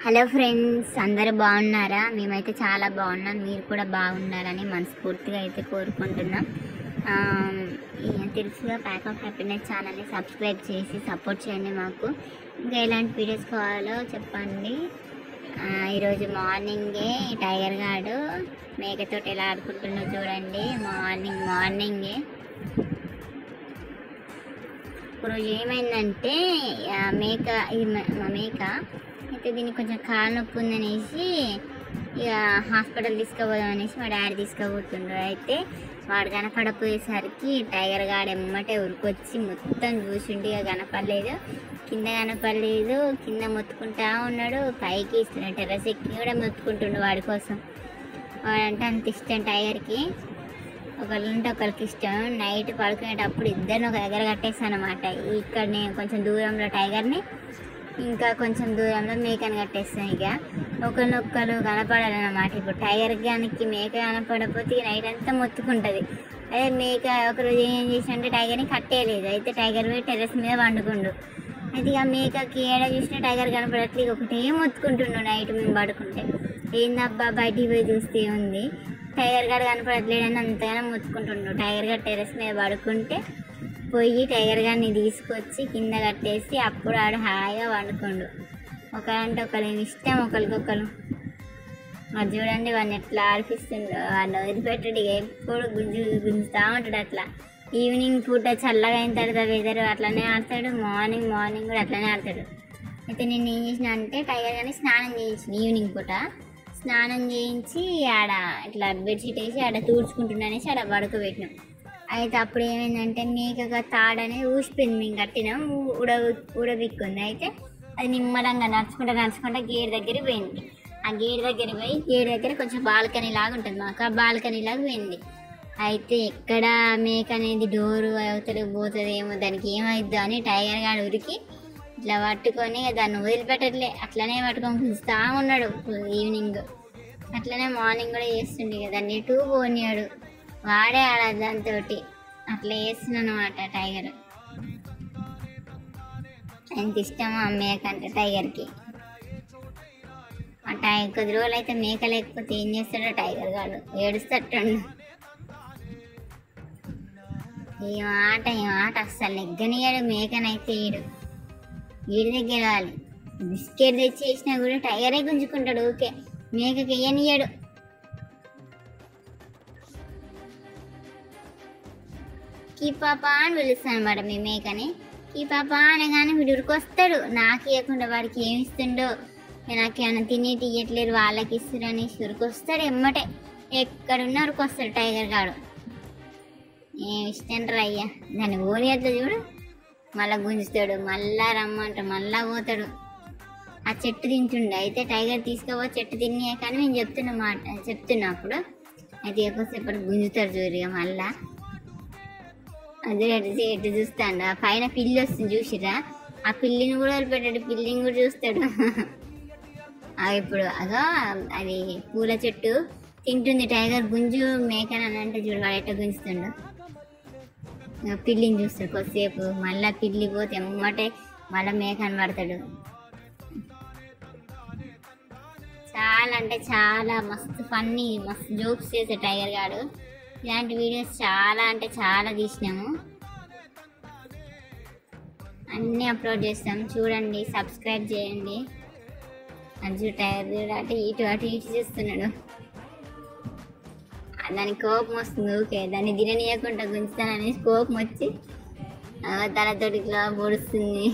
hello friends అందరూ బాగున్నారా మేమైతే చాలా బాగున్నాం మీరు కూడా బాగున్నారని మనస్ఫూర్తిగా అయితే కోరుకుంటున్నాం ఆ, ఈ తెలుసుగా ప్యాక్ ఆఫ్ హ్యాపీనెస్ ఛానల్ని సబ్స్క్రైబ్ చేసి సపోర్ట్ చేయండి మాకు ఇంకా ఎలాంటి వీడియోస్ కావాలో చెప్పండి ఆ, ఈరోజు మార్నింగే ఈ టైగర్ గార్డు మేకతోటి ఎలా ఆడుకుంటుండో చూడండి మార్నింగ్ మార్నింగే ఇప్పుడు ఏమైందంటే ఆ మేక ఇది మ- మా మేక అయితే దీనికి కొంచెం కాలు నొప్పి ఉందనేసి ఇక హాస్పిటల్ తీసుకుపోదాం అనేసి మా డాడీ తీసుకుపోతుండ్రు అయితే వాడు కనపడపోయేసరికి టైగర్ గాడు ఎమ్మటే ఉరికొచ్చి మొత్తం చూసిండి ఇక కనపడలేదు కింద కనపడలేదు కింద మొత్తుకుంటా ఉన్నాడు పైకి టెర్రస్ ఎక్కి కూడా మొత్తుకుంటుండు వాడి కోసం వాడంటే అంత ఇష్టం టైగర్కి ఒకళ్ళు ఉంటే ఒకరికి ఇష్టం నైట్ పడుకునేటప్పుడు ఇద్దరిని ఒక దగ్గర కట్టేస్తాను అనమాట ఇక్కడ నేను కొంచెం దూరంలో టైగర్ని ఇంకా కొంచెం దూరంలో మేకని కట్టేస్తాను ఇక ఒకరినొక్కరు కనపడాలన్నమాట ఇప్పుడు టైగర్ గానికి మేక కనపడకపోతే నైట్ అంతా మొత్తుకుంటుంది అదే మేక ఒకరోజు ఏం చేసినంటే టైగర్ని కట్టేయలేదు అయితే టైగర్ పోయి టెర్రస్ మీద వండుకుండు అయితే ఇక మేకకి ఏడ చూసినా టైగర్ కనపడట్లేదు ఒకటే మొత్తుకుంటుండు నైట్ మేము పడుకుంటే ఏందబ్బా బయటికి పోయి చూస్తే ఉంది టైగర్ గడ్ కనపడట్లేడని అంతగానో మొత్తుకుంటుండు టైగర్ గడ్ టెర్రస్ మీద పడుకుంటే పోయి టైగర్ గారిని తీసుకొచ్చి కింద కట్టేసి అప్పుడు ఆడు హాయిగా వండుకుండు ఒకరంటే ఒకరు ఇష్టం ఒకరికొకరు మరి చూడండి వాడిని ఎట్లా ఆడిపిస్తుండో వాడిని వదిలిపెట్టడు ఇక ఎప్పుడు గుంజు గుంజుతా ఉంటాడు అట్లా ఈవినింగ్ పూట చల్లగా అయిన తర్వాత వెదర్ అట్లనే ఆడతాడు మార్నింగ్ మార్నింగ్ కూడా అట్లనే ఆడతాడు అయితే నేను ఏం చేసిన అంటే టైగర్ గారిని స్నానం చేయించిన ఈవినింగ్ పూట స్నానం చేయించి ఆడ ఇట్లా బెడ్షీట్ వేసి ఆడ తూడ్చుకుంటున్నా అనేసి ఆడ పడుకోబెట్టినాం అయితే అప్పుడు ఏమైందంటే మేకగా తాడు అనేది ఊసిపోయింది మేము కట్టినాం ఊ- ఉడ ఉడబిక్కుంది అయితే అది నిమ్మలంగా నడుచుకుంటా నడుచుకుంటా గేట్ దగ్గర పోయింది ఆ గేట్ దగ్గర పోయి గేట్ దగ్గర కొంచెం బాల్కనీ లాగా ఉంటుంది మాకు ఆ బాల్కనీ లాగా పోయింది అయితే ఎక్కడ మేక అనేది డోరు అవతల పోతుంది ఏమో దానికి ఏమైద్దో అని టైగర్ గాడు ఉరికి ఇట్లా పట్టుకొని దాన్ని వదిలిపెట్టట్లే అట్లనే పట్టుకొని పిలుస్తా ఉన్నాడు ఈవినింగ్ అట్లనే మార్నింగ్ కూడా చేస్తుండే కదా దాన్ని ఎటు పోనీయాడు వాడే ఆడదు దాంతో అట్లా చేస్తున్నాను అనమాట టైగర్ ఎంత ఇష్టమో ఆ మేక అంటే టైగర్కి ఆ టైగర్ కొద్ది రోజులు అయితే మేక లేకపోతే ఏం చేస్తాడో టైగర్ గాడు ఏడుస్తట్టుండు ఈ మాట ఈ మాట అస్సలు నెగ్గనియాడు మేకనైతే ఈడు వీడి దగ్గర రాలి బిస్కెట్ తెచ్చి వేసినా కూడా టైగరే గుంజుకుంటాడు ఓకే మేకకి వేయనియాడు కీ పాప అని పిలుస్తాను అనమాట మీ మేకని కీ పాప అనగానే వీడు ఉరికొస్తాడు నాకు ఇవ్వకుండా వాడికి ఏమి ఇస్తుండో నాకు ఏమైనా తినేటి ఇవ్వట్లేరు వాళ్ళకి ఇస్తారు అనేసి ఉరికొస్తాడు ఎమ్మటే ఎక్కడున్నా ఉరికొస్తాడు టైగర్ గాడు ఏం ఇష్టం రా అయ్యా దాన్ని ఓనియట్లు చూడు మళ్ళా గుంజుతాడు మళ్ళా రమ్మంట మళ్ళా పోతాడు ఆ చెట్టు తింటుండే అయితే టైగర్ తీసుకుపో చెట్టు తినే కానీ నేను చెప్తున్నా మాట చెప్తున్నా అప్పుడు అయితే ఎక్కువసేపటి గుంజుతాడు చూడు ఇక మళ్ళా అది ఎటు ఎటు చూస్తాడు ఆ పైన పిల్లి వస్తుంది చూసిరా ఆ పిల్లిని కూడా వదిలిపెట్టాడు పిల్లిని కూడా చూస్తాడు ఆ ఇప్పుడు అదో అది పూల చెట్టు తింటుంది టైగర్ గుంజు మేకని అని అంటే చూడు వాడు ఎట్లా గుంజుతుండో ఇక పిల్లిని చూస్తాడు కొద్దిసేపు మళ్ళా పిల్లి పోతే ఎమ్మటే మళ్ళీ మేకని పడతాడు చాలా అంటే చాలా మస్తు ఫన్నీ మస్తు జోక్స్ చేసే టైగర్ గాడు ఇలాంటి వీడియోస్ చాలా అంటే చాలా తీసినాము అన్నీ అప్లోడ్ చేస్తాం చూడండి సబ్స్క్రైబ్ చేయండి అజ్జు టైగర్ చూడు అటు ఇటు అటు ఇటు చూస్తున్నాడు ఆ దానికి కోపం వస్తుంది ఓకే దాన్ని తిననీయకుండా గుంచుతాననేసి కోపం వచ్చి ఆ, తలతోటి ఇట్లా పొడుస్తుంది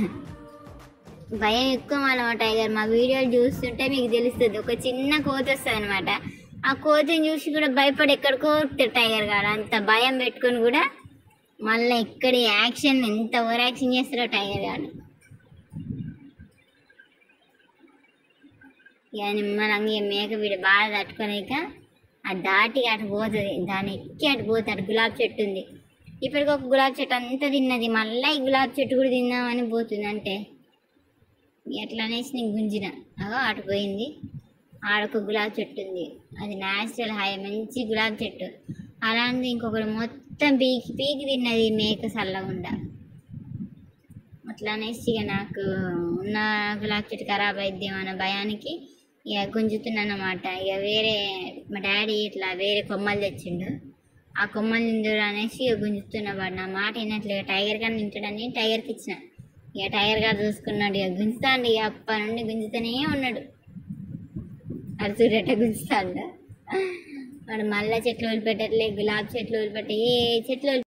భయం ఎక్కువ అన్నమాట టైగర్ మా వీడియోలు చూస్తుంటే మీకు తెలుస్తుంది ఒక చిన్న కోతి వస్తుంది అనమాట ఆ కోతిని చూసి కూడా భయపడి ఎక్కడికో వస్తాడు టైగర్ గాడు అంత భయం పెట్టుకొని కూడా మళ్ళీ ఎక్కడి యాక్షన్ ఎంత ఓవర్ యాక్షన్ చేస్తాడో టైగర్ గాడు ఇక నిమ్మలంగా ఈ మేక వీడు బాగా తట్టుకోలేక ఆ దాటి అటు పోతుంది దాన్ని ఎక్కి అటు పోతాడు గులాబీ చెట్టు ఉంది ఇప్పటికి ఒక గులాబీ చెట్టు అంతా తిన్నది మళ్ళీ ఈ గులాబీ చెట్టు కూడా తిందామని పోతుంది అంటే ఎట్లా అనేసి నేను గుంజిన అగో అటు పోయింది ఆడొక గులాబీ చెట్టు ఉంది అది న్యాచురల్ హై మంచి గులాబీ చెట్టు అలాంటిది ఇంకొకటి మొత్తం పీకి పీకి తిన్నది మేక చల్లగుండా అట్లా అనేసి ఇక నాకు ఉన్న గులాబీ చెట్టు ఖరాబ్ అయిద్దేమో అన్న భయానికి ఇక గుంజుతున్నానమాట ఇక వేరే మా డాడీ ఇట్లా వేరే కొమ్మలు తెచ్చిండు ఆ కొమ్మలు తిందురు అనేసి ఇక గుంజుతున్న వాడు నా మాట వినట్లేదు టైగర్ గారిని తింటాడని టైగర్కి ఇచ్చిన ఇక టైగర్ గారు చూసుకున్నాడు ఇక గుంజుతాండు ఇక అప్ప నుండి గుంజుతూనే ఉన్నాడు అది చూడట గుంజుతాడు వాడు మళ్ళీ చెట్లు వదిలిపెట్టట్లే గులాబీ చెట్లు వదిలిపెట్టే ఏ చెట్లు వదిలి